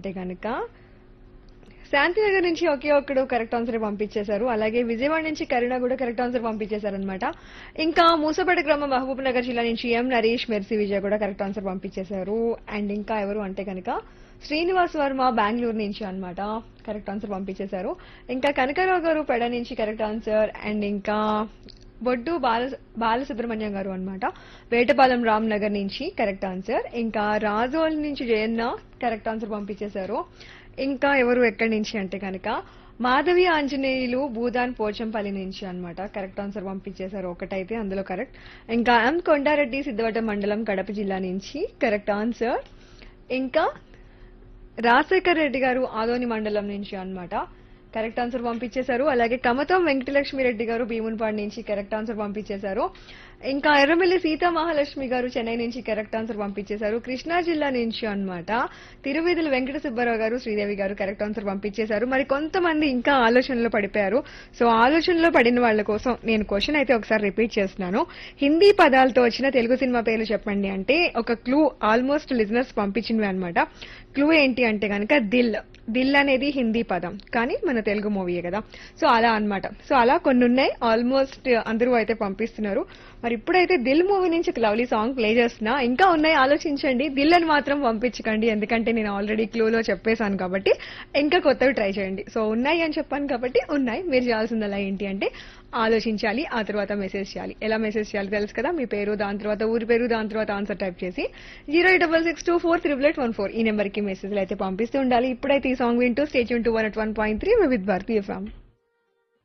అంటే కనుక శాంతినగర్ నుంచి ఒకే ఒక్కడు కరెక్ట్ ఆన్సర్ పంపించేశారు అలాగే విజయవాడ నుంచి కరుణ కూడా కరెక్ట్ ఆన్సర్ పంపించేశారు అనమాట ఇంకా మూసపేట గ్రామం మహబూబ్ నగర్ జిల్లా నుంచి ఎం నరేష్ మెర్సీ విజయ్ కూడా కరెక్ట్ ఆన్సర్ పంపించేశారు అండ్ ఇంకా ఎవరు అంటే కనుక శ్రీనివాస్ వర్మ బెంగళూరు నుంచి అన్నమాట కరెక్ట్ ఆన్సర్ పంపించేశారు ఇంకా కనకరావు గారు పెడ నుంచి కరెక్ట్ ఆన్సర్ అండ్ ఇంకా బొడ్డు బాల బాలసుబ్రహ్మణ్యం గారు అన్నమాట వేటపాలెం రామ్ నగర్ నుంచి కరెక్ట్ ఆన్సర్ ఇంకా రాజోల్ నుంచి జయన్న కరెక్ట్ ఆన్సర్ పంపించేశారు ఇంకా ఎవరు ఎక్కడి నుంచి అంటే కనుక మాధవి ఆంజనేయులు భూదాన్ పోచంపల్లి నుంచి అన్నమాట కరెక్ట్ ఆన్సర్ పంపించేశారు ఒకటైతే అందులో కరెక్ట్ ఇంకా ఎం కొండారెడ్డి సిద్ధవట మండలం కడప జిల్లా నుంచి కరెక్ట్ ఆన్సర్ ఇంకా రాజశేఖర్ రెడ్డి గారు ఆదోని మండలం నుంచి అన్నమాట కరెక్ట్ ఆన్సర్ పంపించేశారు అలాగే కమతం వెంకటలక్ష్మి రెడ్డి గారు భీమునిపాడు నుంచి కరెక్ట్ ఆన్సర్ పంపించేశారు ఇంకా ఎర్రమిల్లి సీతా మహాలక్ష్మి గారు చెన్నై నుంచి కరెక్ట్ ఆన్సర్ పంపించేశారు కృష్ణా జిల్లా నుంచి అన్నమాట తిరువీధుల వెంకట సుబ్బారావు గారు శ్రీదేవి గారు కరెక్ట్ ఆన్సర్ పంపించేశారు మరి కొంతమంది ఇంకా ఆలోచనలో పడిపోయారు సో ఆలోచనలో పడిన వాళ్ళ కోసం నేను క్వశ్చన్ అయితే ఒకసారి రిపీట్ చేస్తున్నాను హిందీ పదాలతో వచ్చిన తెలుగు సినిమా పేర్లు చెప్పండి అంటే ఒక క్లూ ఆల్మోస్ట్ లిజనర్స్ పంపించినవి అనమాట క్లూ ఏంటి అంటే కనుక దిల్ దిల్ అనేది హిందీ పదం కానీ మన తెలుగు మూవీయే కదా సో అలా అన్నమాట సో అలా కొన్ని ఉన్నాయి ఆల్మోస్ట్ అందరూ అయితే పంపిస్తున్నారు మరి ఇప్పుడైతే దిల్ మూవీ నుంచి ఒక లవ్లీ సాంగ్ ప్లే చేస్తున్నా ఇంకా ఉన్నాయి ఆలోచించండి దిల్ అని మాత్రం పంపించకండి ఎందుకంటే నేను ఆల్రెడీ క్లూలో చెప్పేశాను కాబట్టి ఇంకా కొత్తవి ట్రై చేయండి సో ఉన్నాయి అని చెప్పాను కాబట్టి ఉన్నాయి మీరు చేయాల్సిందలా ఏంటి అంటే ఆలోచించాలి ఆ తర్వాత మెసేజ్ చేయాలి ఎలా మెసేజ్ చేయాలి తెలుసు కదా మీ పేరు దాని తర్వాత ఊరి పేరు దాని తర్వాత ఆన్సర్ టైప్ చేసి zero eight double six two four triple eight one four ఈ నెంబర్కి మెసేజ్లు అయితే పంపిస్తూ ఉండాలి ఇప్పుడైతే ఈ సాంగ్ వింటూ స్టేట్ యూన్ to one at one point three with భారతీయ ఫ్యామ్